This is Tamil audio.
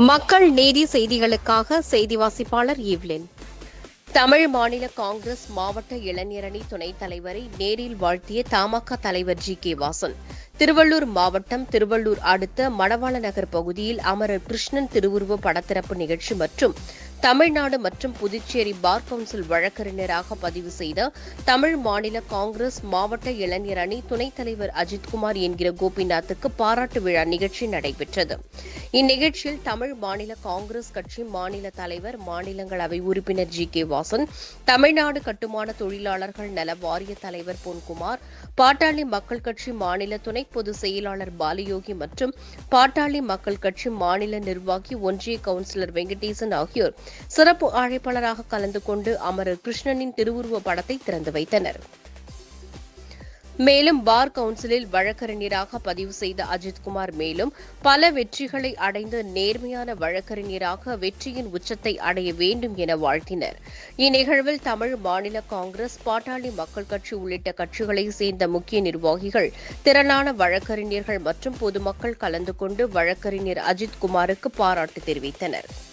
மக்கள் நீதி செய்திகளுக்காக செய்தி வாசிப்பாளர் ஈவ்லின் தமிழ் மாநில காங்கிரஸ் மாவட்ட இளைஞரணி துணைத் தலைவரை நேரில் வாழ்த்திய தமாக தலைவர் ஜி கே வாசன் திருவள்ளூர் மாவட்டம் திருவள்ளூர் அடுத்த மணவாள நகர் பகுதியில் அமரர் கிருஷ்ணன் திருவுருவ படத்திறப்பு நிகழ்ச்சி மற்றும் தமிழ்நாடு மற்றும் புதுச்சேரி பார் கவுன்சில் வழக்கறிஞராக பதிவு செய்த தமிழ் மாநில காங்கிரஸ் மாவட்ட இளைஞர் அணி துணைத் தலைவர் அஜித்குமார் என்கிற கோபிநாத்துக்கு பாராட்டு விழா நிகழ்ச்சி நடைபெற்றது இந்நிகழ்ச்சியில் தமிழ் மாநில காங்கிரஸ் கட்சி மாநில தலைவர் மாநிலங்களவை உறுப்பினர் ஜி கே வாசன் தமிழ்நாடு கட்டுமான தொழிலாளர்கள் நல வாரிய தலைவர் பொன்குமார் பாட்டாளி மக்கள் கட்சி மாநில துணை பொதுச் செயலாளர் பாலயோகி மற்றும் பாட்டாளி மக்கள் கட்சி மாநில நிர்வாகி ஒன்றிய கவுன்சிலர் வெங்கடேசன் ஆகியோர் சிறப்பு அழைப்பாளராக கலந்து கொண்டு அமரர் கிருஷ்ணனின் திருவுருவ படத்தை திறந்து வைத்தனர் மேலும் பார் கவுன்சிலில் வழக்கறிஞராக பதிவு செய்த அஜித்குமார் மேலும் பல வெற்றிகளை அடைந்த நேர்மையான வழக்கறிஞராக வெற்றியின் உச்சத்தை அடைய வேண்டும் என வாழ்த்தினர் இந்நிகழ்வில் தமிழ் மாநில காங்கிரஸ் பாட்டாளி மக்கள் கட்சி உள்ளிட்ட கட்சிகளை சேர்ந்த முக்கிய நிர்வாகிகள் திரளான வழக்கறிஞர்கள் மற்றும் பொதுமக்கள் கலந்து கொண்டு வழக்கறிஞர் அஜித்குமாருக்கு பாராட்டு தெரிவித்தனர்